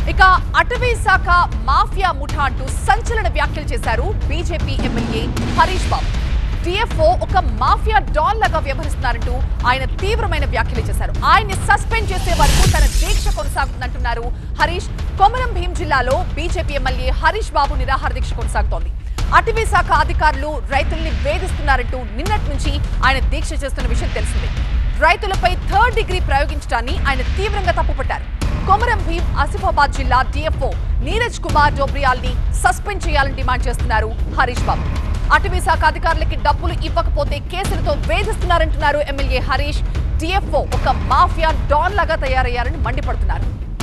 ఇక అటవీ శాఖ మాఫియా ముఠా అంటూ సంచలన వ్యాఖ్యలు చేశారు BJP MLA Harish Babu DFO ఒక మాఫియా డాన్ లాగా వ్యవహరిస్తున్నారంటూ ఆయన తీవ్రమైన వ్యాఖ్యలు చేశారు ఆయన్ని సస్పెండ్ చేసే వరకు తన దీక్ష కొనసాగుతుందంటున్నారు హరీష్ కొమరం భీం జిల్లాలో బీజేపీ ఎమ్మెల్యే హరీష్ బాబు నిరాహార దీక్ష కొనసాగుతోంది అటవీ శాఖ అధికారులు రైతుల్ని వేధిస్తున్నారంటూ నిన్నటి నుంచి ఆయన దీక్ష చేస్తున్న విషయం తెలిసిందే రైతులపై థర్డ్ డిగ్రీ ప్రయోగించడాన్ని ఆయన తీవ్రంగా తప్పుపట్టారు కొమరం భీం ఆసిఫాబాద్ జిల్లా డిఎఫ్ఓ నీరజ్ కుమార్ డోబ్రియాల్ ని సస్పెండ్ చేయాలని డిమాండ్ చేస్తున్నారు హరీష్ బాబు అటవీ శాఖ అధికారులకి డబ్బులు ఇవ్వకపోతే కేసులతో వేధిస్తున్నారంటున్నారు ఎమ్మెల్యే హరీష్ డిఎఫ్ఓ ఒక మాఫియా డాన్ లాగా తయారయ్యారని మండిపడుతున్నారు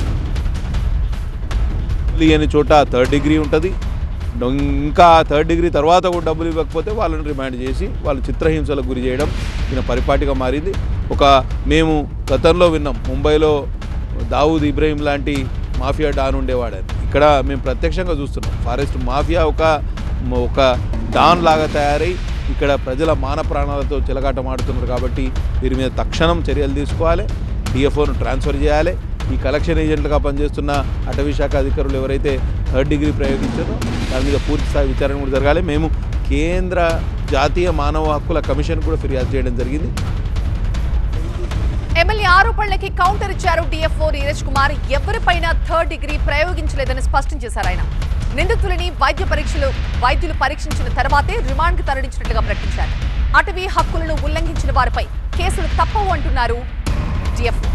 లేని చోట థర్డ్ డిగ్రీ ఉంటుంది ఇంకా థర్డ్ డిగ్రీ తర్వాత కూడా డబ్బులు ఇవ్వకపోతే వాళ్ళని రిమాండ్ చేసి వాళ్ళు చిత్రహింసలకు గురి చేయడం ఈయన పరిపాటిగా మారింది ఒక మేము గతంలో విన్నాం ముంబైలో దావూద్ ఇబ్రహీం లాంటి మాఫియా డాన్ ఉండేవాడని ఇక్కడ మేము ప్రత్యక్షంగా చూస్తున్నాం ఫారెస్ట్ మాఫియా ఒక ఒక డాన్ లాగా తయారై ఇక్కడ ప్రజల మాన ప్రాణాలతో చిలగాటమాడుతున్నారు కాబట్టి వీరి మీద తక్షణం చర్యలు తీసుకోవాలి డిఎఫ్ఓను ట్రాన్స్ఫర్ చేయాలి ఈ కలెక్షన్ ఏజెంట్లుగా పనిచేస్తున్న అటవీ శాఖ అధికారులు ఎవరైతే థర్డ్ డిగ్రీ ప్రయోగించారో దాని మీద పూర్తి స్థాయి విచారణ కూడా జరగాలి మేము కేంద్ర జాతీయ మానవ హక్కుల కమిషన్ కూడా ఫిర్యాదు చేయడం జరిగింది ఎమ్మెల్యే ఆరోపణలకి కౌంటర్ ఇచ్చారు డిఎఫ్ఓ నీరజ్ కుమార్ ఎవరిపైన థర్డ్ డిగ్రీ ప్రయోగించలేదని స్పష్టం చేశారు ఆయన నిందితులని వైద్య పరీక్షలు వైద్యులు పరీక్షించిన తర్వాతే రిమాండ్ కు తరలించినట్లుగా ప్రకటించారు అటవీ హక్కులను ఉల్లంఘించిన వారిపై కేసులు తప్పవు అంటున్నారు డిఎఫ్ఓ